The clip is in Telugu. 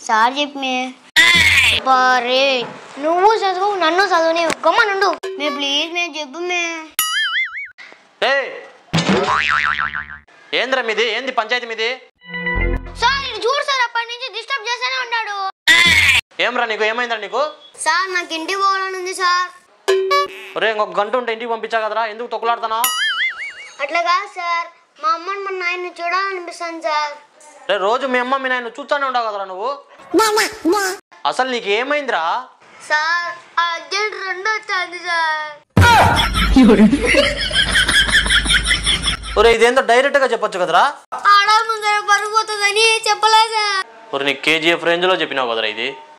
సార్ చెప్పి బారే నువ్వు చదువు నన్ను చదువుని గమ్మ నుండు మే ప్లీజ్ మే చెప్పు మే ఏ ఏంద్రా మీది ఏంది పంచాయతీ మీది సార్ ఇది చూడు సార్ అప్పటి నుంచి డిస్టర్బ్ చేస్తూనే ఉన్నాడు ఏమ్రా నీకు ఏమైందిరా నీకు సార్ నాకు ఇంటికి పోవాలని ఉంది సార్ ఒరే ఇంకొక గంట ఉంటే ఇంటికి పంపించా కదరా ఎందుకు తొక్కులాడుతున్నావు అట్లా కాదు సార్ మా అమ్మని మా నాయన్ని చూడాలనిపిస్తాను సార్ రే రోజు మీ అమ్మ మీ నాయన చూస్తానే ఉండవు కదరా నువ్వు అసలు నీకు ఏమైందిరా సార్ ఆ అర్జెంట్ రెండు వచ్చింది సార్ ఒరే ఇదేందో డైరెక్ట్ గా చెప్పొచ్చు కదరా ఆడ ముందర పడిపోతుందని చెప్పలేదు సార్ ఒరే నీకు కేజీఎఫ్ రేంజ్ లో చెప్పినావు కదరా ఇది